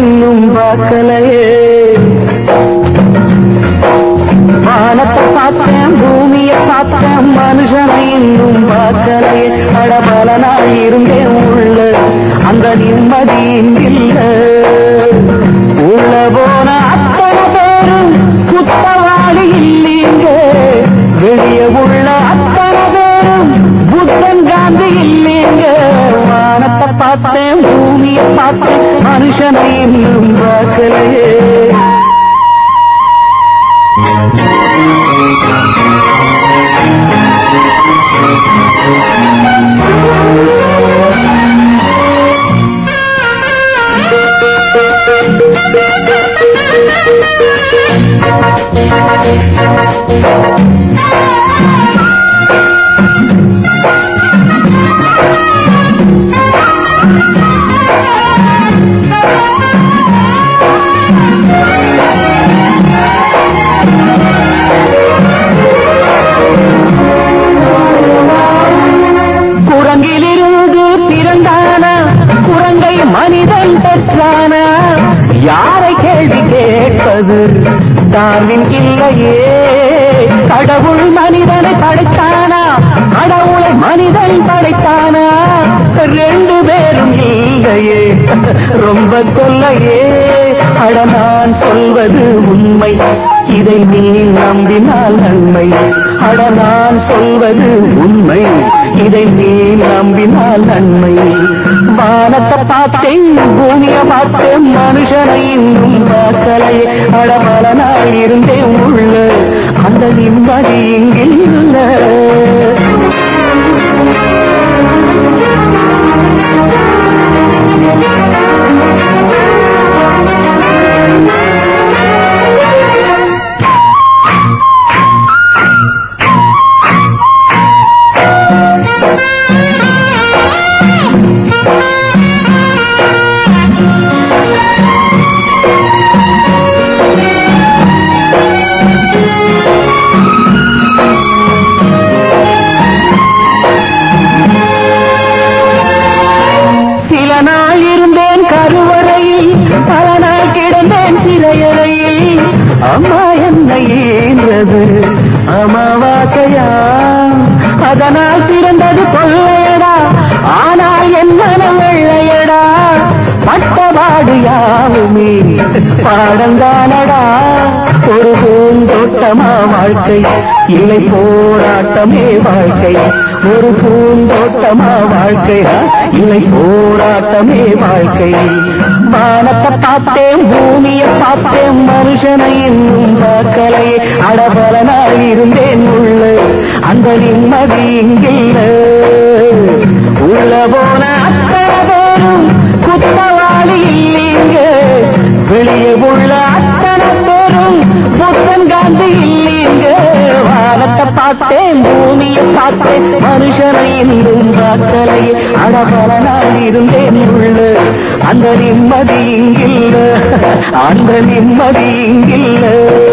இன்னும் பார்க்கலையே வானத்தை பார்த்தேன் பூமியை பார்த்தேன் மனுஷனை இன்னும் பார்க்கலையே அட பல நாள் இருந்தேன் உள்ள அந்த நிம்மதி இல்ல உள்ள போன அத்தனை பேரும் குத்தவாளி இல்லீங்க வெளியே உள்ள அத்தனை பேரும் புத்தன் காந்தி இல்லீங்க வானத்தை பார்த்தேன் பூமியை பார்த்தேன் மனுஷனை இன்னும் பார்க்கலையே குரங்கிலிருந்து பிறந்தான குரங்கை மனிதன் பெற்றான யாரை கேள்வி கேட்பது டார்வின் இல்லையே கடவுள் மனிதனை படைத்தானா கடவுளை மனிதன் படைத்தானா ரெண்டு பேரும் இல்லையே ரொம்ப கொல்லையே அட நான் சொல்வது உண்மை இதை நீ நம்பினால் நன்மை அட நான் சொல்வது உண்மை இதை நீ நம்பினால் நன்மை வானத்தை பார்த்தேன் பூமியை பார்த்தேன் மனுஷனை இன்னும் பார்க்கலை அடமல நாள் இருந்தேன் உள்ள அந்த நிம்மதி இங்கில்ல சில நாள் இருந்தேன் கருவறையில் பல நாள் கிடந்தேன் சிறையறையில் அம்மா என்னை ஈன்றது அமாவாசையா அதனால் பிறந்தது கொள்ளையடா ஆனால் என் மனம் வெள்ளையடா பட்டபாடு யாவுமே பாடந்தானடா ஒரு பூந்தோட்டமா வாழ்க்கை இல்லை போராட்டமே வாழ்க்கை ஒரு பூந்தோட்டமா வாழ்க்கை இல்லை போராட்டமே வாழ்க்கை வானத்தை பார்த்தேன் பூமியை பார்த்தேன் மனுஷனை இன்னும் பார்க்கலை அடபல நாள் இருந்தேன் உள்ள அந்த நிம்மதி இங்கில்ல உள்ள போன அத்தனை பேரும் குத்தவாளி இல்லீங்க வெளியே உள்ள அத்தனை பேரும் புத்தன் காந்தி இல்லீங்க வானத்தை பார்த்தேன் பூமியை பார்த்தேன் மனுஷனை இன்னும் பார்க்கலை அடபல நாள் இருந்தேன் உள்ள அந்த நிம்மதி இங்கில்ல அந்த நிம்மதி இங்கில்ல